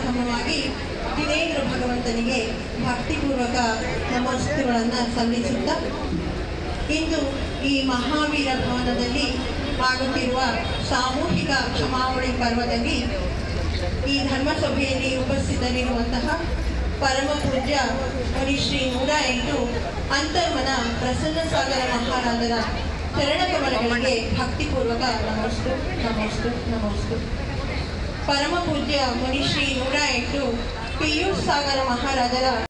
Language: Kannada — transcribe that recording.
ಪ್ರಥಮವಾಗಿ ದಿನೇಂದ್ರ ಭಗವಂತನಿಗೆ ಭಕ್ತಿಪೂರ್ವಕ ನಮಸ್ತೆಗಳನ್ನು ಸಲ್ಲಿಸುತ್ತಾ ಇಂದು ಈ ಮಹಾವೀರ ಭವನದಲ್ಲಿ ಆಗುತ್ತಿರುವ ಸಾಮೂಹಿಕ ಕ್ಷಮಾವಣೆ ಪರ್ವದಲ್ಲಿ ಈ ಧರ್ಮಸಭೆಯಲ್ಲಿ ಉಪಸ್ಥಿತರಿರುವಂತಹ ಪರಮ ಪೂಜ್ಯ ಮುನಿಶ್ರೀ ನೂರ ಎಂಟು ಅಂತರ್ಮನ ಪ್ರಸನ್ನ ಸಾಗರ ಮಹಾರಾಜರ ಚರಣಕಮಲಗಳಿಗೆ ಭಕ್ತಿಪೂರ್ವಕ ನಮಸ್ತು ನಮಸ್ತು ನಮಸ್ತು ಪರಮ ಪೂಜ್ಯ ಮುನಿಶ್ರೀ ನೂರ ಎಂಟು ಪಿಯೂಷ್ ಸಾಗರ ಮಹಾರಾಜರ